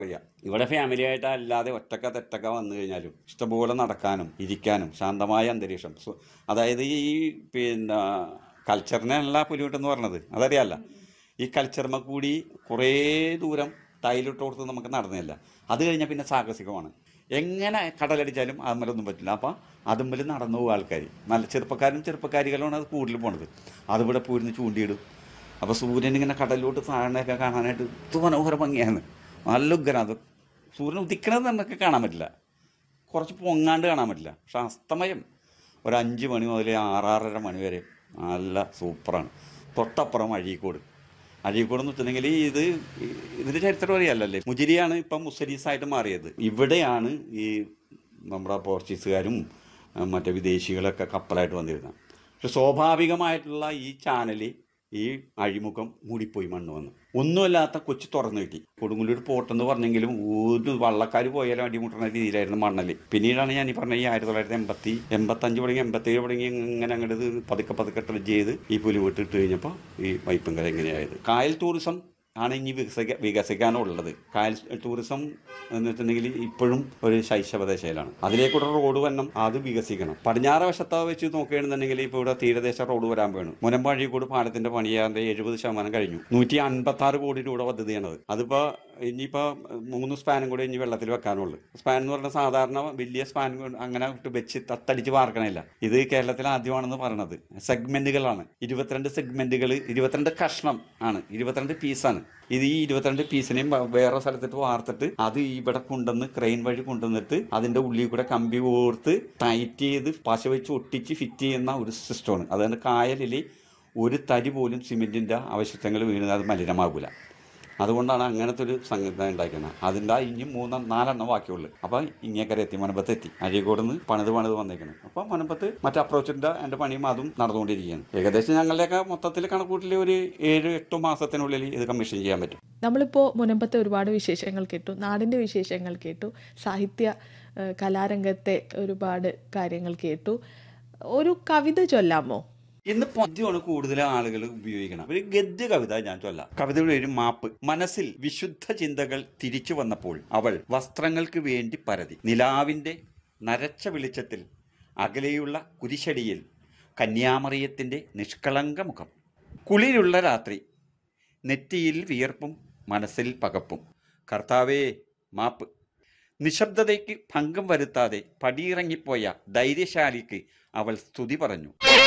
അറിയാം ഇവിടെ ഫാമിലി ആയിട്ട് അല്ലാതെ ഒറ്റക്ക തെറ്റക്ക വന്നു കഴിഞ്ഞാലും ഇഷ്ടംപോലെ നടക്കാനും ഇരിക്കാനും ശാന്തമായ അന്തരീക്ഷം സു- അതായത് ഈ പിന്നെ കൾച്ചറിനല്ല പുലിമുട്ടെന്ന് പറഞ്ഞത് അതറിയാല്ല ഈ കൾച്ചർമ കൂടി കുറേ ദൂരം ടൈലിട്ട് കൊടുത്ത് നമുക്ക് നടന്നില്ല അത് കഴിഞ്ഞാൽ പിന്നെ സാഹസികമാണ് എങ്ങനെ കടലടിച്ചാലും അതുമ്മലൊന്നും പറ്റില്ല അപ്പം അതുമ്മൽ നടന്നു പോകും ആൾക്കാർ നല്ല ചെറുപ്പക്കാരും ചെറുപ്പക്കാരികളുമാണ് അത് കൂടുതൽ പോണത് അതിവിടെ പോയിരുന്ന് ചൂണ്ടിയിടും അപ്പോൾ സൂര്യൻ ഇങ്ങനെ കടലിലോട്ട് താഴെയൊക്കെ കാണാനായിട്ട് ഇത് മനോഹര ഭംഗിയാണ് നല്ല ഉഗ്രം അത് സൂര്യൻ ഉദിക്കണത് നമുക്ക് കാണാൻ പറ്റില്ല കുറച്ച് പൊങ്ങാണ്ട് കാണാൻ പറ്റില്ല പക്ഷെ അസ്തമയം ഒരു അഞ്ച് മണി മുതൽ ആറാറര മണി വരെ നല്ല സൂപ്പറാണ് തൊട്ടപ്പുറം അഴീക്കോട് അഴീക്കോട് എന്ന് വെച്ചിട്ടുണ്ടെങ്കിൽ ഇത് ഇതിൻ്റെ ചരിത്രം അറിയാലല്ലേ മുജിരിയാണ് ഇപ്പം മുസരീസായിട്ട് മാറിയത് ഇവിടെയാണ് ഈ നമ്മുടെ പോർച്ചുഗീസുകാരും ആ, മറ്റേ വിദേശികളൊക്കെ കപ്പലായിട്ട് വന്നിരുന്നത് പക്ഷെ സ്വാഭാവികമായിട്ടുള്ള ഈ ചാനൽ ഈ അഴിമുഖം മൂടിപ്പോയി മണ്ണ് വന്ന് ഒന്നുമല്ലാത്ത കൊച്ചു തുറന്നു കിട്ടി കൊടുങ്ങല്ലൂർ പോട്ടെന്ന് പറഞ്ഞെങ്കിലും ഒരു വള്ളക്കാർ പോയാലും അടിമുട്ടുന്ന രീതിയിലായിരുന്നു മണ്ണല് പിന്നീടാണ് ഞാൻ ഈ പറഞ്ഞ ഈ ആയിരത്തി തൊള്ളായിരത്തി എൺപത്തി എൺപത്തഞ്ച് തുടങ്ങി എൺപത്തേഴ് തുടങ്ങി ഇങ്ങനെ അങ്ങോട്ട് ഇത് പതുക്കെ പതുക്കെ ട്രെഡ് ചെയ്ത് ഈ പുലി വിട്ടിട്ട് കഴിഞ്ഞപ്പോൾ ഈ വൈപ്പങ്കര എങ്ങനെയായത് കായൽ ടൂറിസം ആണ് ഇനി വികസിക്ക വികസിക്കാനുള്ളത് കായൽ ടൂറിസം എന്ന് വെച്ചിട്ടുണ്ടെങ്കിൽ ഇപ്പോഴും ഒരു ശൈശവദശയിലാണ് അതിലേക്കൂടെ റോഡ് വരണം അത് വികസിക്കണം പടിഞ്ഞാറ് വശത്ത് വെച്ച് നോക്കുകയാണെന്നുണ്ടെങ്കിൽ ഇപ്പോൾ ഇവിടെ തീരദേശ റോഡ് വരാൻ വേണം മുനമ്പഴീക്കോട് പാലത്തിന്റെ പണിയാന്റെ എഴുപത് ശതമാനം കഴിഞ്ഞു നൂറ്റി അൻപത്തി ആറ് കോടി രൂപ പദ്ധതിയാണത് അതിപ്പോ ഇനിയിപ്പോ മൂന്ന് സ്പാനും കൂടി ഇനി വെള്ളത്തിൽ വെക്കാനുള്ളൂ സ്പാൻ എന്ന് പറഞ്ഞാൽ സാധാരണ വലിയ സ്പാൻ കൊണ്ട് അങ്ങനെ ഇട്ട് വെച്ച് തത്തടിച്ച് വാർക്കണില്ല ഇത് കേരളത്തിൽ ആദ്യമാണെന്ന് പറയണത് സെഗ്മെന്റുകളാണ് ഇരുപത്തിരണ്ട് സെഗ്മെന്റുകൾ ഇരുപത്തിരണ്ട് കഷ്ണം ആണ് ഇരുപത്തിരണ്ട് പീസാണ് ഇത് ഈ ഇരുപത്തിരണ്ട് പീസിനെയും വ- വേറെ സ്ഥലത്തിട്ട് വാർത്തിട്ട് അത് ഇവിടെ കൊണ്ടുവന്ന് ക്രെയിൻ വഴി കൊണ്ടുവന്നിട്ട് അതിന്റെ ഉള്ളിൽ കൂടെ കമ്പി ഓർത്ത് ടൈറ്റ് ചെയ്ത് പശ വെച്ച് ഒട്ടിച്ച് ഫിറ്റ് ചെയ്യുന്ന ഒരു സിസ്റ്റമാണ് അതുകൊണ്ട് കായലിൽ ഒരു തരി പോലും സിമെന്റിന്റെ അവശിഷ്ടങ്ങൾ വീണത് അത് മലിനമാകൂല അതുകൊണ്ടാണ് അങ്ങനത്തെ ഒരു സംഗതി ഉണ്ടാക്കുന്നത് അതിൻ്റെ ഇനി മൂന്ന് നാലെണ്ണം ബാക്കിയുള്ളു അപ്പോൾ ഇങ്ങേക്കര എത്തി മനമ്പത്ത് എത്തി അഴീക്കോട് നിന്ന് പണിത് പണിത് വന്നേക്കണം അപ്പോൾ മനമ്പത്ത് മറ്റേ അപ്രോച്ചിൻ്റെ എൻ്റെ പണിയും അതും നടന്നുകൊണ്ടിരിക്കുകയാണ് ഏകദേശം ഞങ്ങളുടെയൊക്കെ മൊത്തത്തിൽ കണക്കൂട്ടിൽ ഒരു ഏഴ് എട്ട് മാസത്തിനുള്ളിൽ ഇത് കമ്മീഷൻ ചെയ്യാൻ പറ്റും നമ്മളിപ്പോൾ മുനമ്പത്തെ ഒരുപാട് വിശേഷങ്ങൾ കേട്ടു നാടിൻ്റെ വിശേഷങ്ങൾ കേട്ടു സാഹിത്യ ഏഹ്, കലാരംഗത്തെ ഒരുപാട് കാര്യങ്ങൾ കേട്ടു ഒരു കവിത ചൊല്ലാമോ ഇന്ന് പദ്യമാണ് കൂടുതൽ ആളുകൾ ഉപയോഗിക്കണം ഒരു ഗദ്യ കവിത ഞാൻ ചൊല്ലാം കവിതയുടെ ഒരു മാപ്പ് മനസ്സിൽ വിശുദ്ധ ചിന്തകൾ തിരിച്ചു വന്നപ്പോൾ അവൾ വസ്ത്രങ്ങൾക്ക് വേണ്ടി പരതി നിലാവിന്റെ നരച്ച വെളിച്ചത്തിൽ അകലെയുള്ള കുരിശടിയിൽ കന്യാമറിയത്തിന്റെ നിഷ്കളങ്ക മുഖം കുളിരുള്ള രാത്രി നെറ്റിയിൽ വിയർപ്പും മനസ്സിൽ പകപ്പും കർത്താവേ മാപ്പ് നിശബ്ദതയ്ക്ക് ഭംഗം വരുത്താതെ പടിയിറങ്ങിപ്പോയ ധൈര്യശാലിക്ക് അവൾ സ്തുതി പറഞ്ഞു